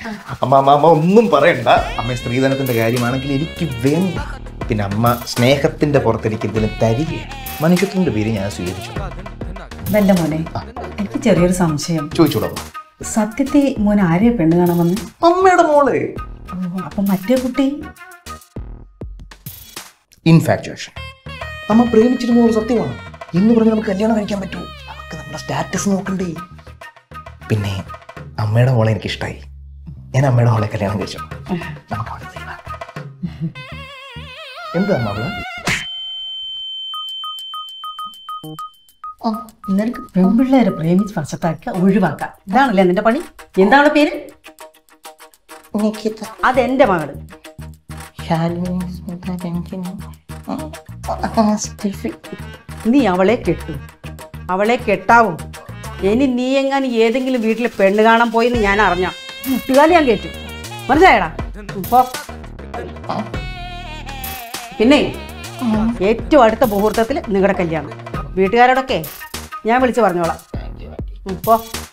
അമ്മ അമ്മ അമ്മ ഒന്നും പറയണ്ട അമ്മ സ്ത്രീധനത്തിന്റെ കാര്യമാണെങ്കിൽ എനിക്ക് വേണ്ട പിന്നെ അമ്മ സ്നേഹത്തിന്റെ പുറത്തെനിക്ക് എന്തെങ്കിലും തരികയാണ് മനുഷ്യത്വത്തിന്റെ പേര് ഞാൻ സ്വീകരിച്ചു അതല്ല മോനെ എനിക്ക് ചെറിയൊരു സംശയം ചോദിച്ചോളൂ അമ്മ. സത്യത്തെ മോൻ ആരെയാ പെണ്ണ് കാണാൻ വന്ന് അമ്മയുടെ മോള് ഓ, അപ്പൊ മറ്റേ കുട്ടി ഇൻഫാക്ച്വേഷൻ അമ്മ പ്രേമിച്ചിരുന്നത് സത്യമാണ് എന്ന് പറഞ്ഞ് നമുക്ക് കല്യാണം കഴിക്കാൻ പറ്റുമോ നമുക്ക് നമ്മുടെ സ്റ്റാറ്റസ് നോക്കണ്ടേ പിന്നെ അമ്മയുടെ മോളെ എനിക്ക് ഇഷ്ടമായി ഞാൻ അമ്മയുടെ മോളെ കല്യാണം കഴിച്ചു നമുക്ക് അവിടെ തീരുമാനം. എന്താ അമ്മ അവള് നിനക്ക് പെൺപിള്ളേരെ പ്രേമിച്ച് വശത്താക്കുക ഒഴിവാക്കാം ഇതാണല്ലേ നിന്റെ പണി എന്താണ് പേര് അതെന്റെ മകള് നീ അവളെ കെട്ടു അവളെ കെട്ടാവും ഇനി നീ എങ്ങാനും ഏതെങ്കിലും വീട്ടിൽ പെണ്ണ് കാണാൻ പോയിന്ന് ഞാൻ അറിഞ്ഞ മുട്ടുകാലി ഞാൻ കേട്ടു മനസ്സിലായടാ ഇപ്പോ പിന്നെ ഏറ്റവും അടുത്ത മുഹൂർത്തത്തിൽ നിങ്ങളുടെ കല്യാണം വീട്ടുകാരോടൊക്കെ ഞാൻ വിളിച്ചു പറഞ്ഞോളാം ഇപ്പോ